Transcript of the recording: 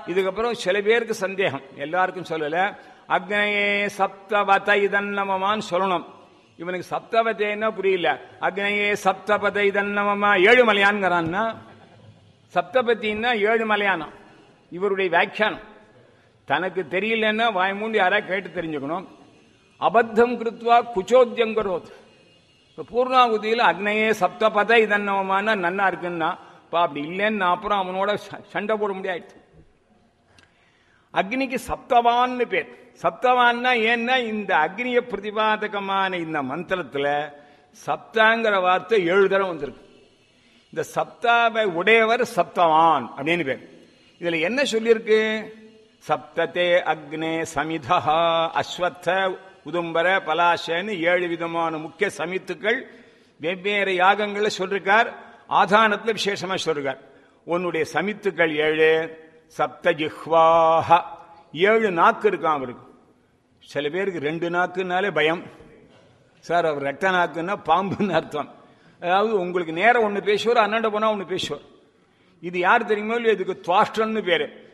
இதுக்கப்புறம் சில பேருக்கு சந்தேகம் எல்லாருக்கும் சொல்லல அக்னயே சப்தவத இதன்னமமான்னு சொல்லணும் இவனுக்கு சப்தவதைன்னா புரியல அக்னயே சப்தபத இதன்னமமா ஏழு மலையான்ங்கிறான்னா சப்தபத்தின்னா ஏழு மலையானம் இவருடைய வியாக்கியானம் தனக்கு தெரியலன்னா வாய்மூண்டி யாரா கேட்டு தெரிஞ்சுக்கணும் அபத்தம் கிருத்வா குச்சோத்தியங்கரோத் இப்ப பூர்ணாகுதியில் அக்னையே சப்தபத இதன்னவமான நன்னா இருக்குன்னா இப்ப அப்படி இல்லைன்னு அப்புறம் அவனோட ச- சண்டை போட முடியாது அக்னிக்கு சப்தவான்னு பேர் சப்தவான்னா ஏன்னா இந்த அக்னிய பிரதிபாதகமான இந்த மந்திரத்துல சப்தாங்கிற வார்த்தை ஏழு தடவை வந்திருக்கு இந்த சப்தாவை உடையவர் சப்தவான் அப்படின்னு பேர் இதுல என்ன சொல்லியிருக்கு சப்தத்தே அக்னே சமிதா அஸ்வத்த உதும்பர பலாசன்னு ஏழு விதமான முக்கிய சமித்துக்கள் வெவ்வேறு யாகங்களை சொல்லிருக்கார் ஆதானத்துல விசேஷமா சொல்றார் உன்னுடைய சமித்துக்கள் ஏழு சப்த ஜிஹ்வாஹ ஏழு நாக்கு இருக்கான் அவருக்கு சில பேருக்கு ரெண்டு நாக்குனாலே பயம் சார் அவர் ரெட்ட நாக்குன்னா பாம்புன்னு அர்த்தம் அதாவது உங்களுக்கு நேரம் ஒன்று பேசுவார் அண்ணாண்ட போனா ஒன்று பேசுவார் இது யார் தெரியுமோ இல்லையோ இதுக்கு துவாஷ்டன்னு பேரு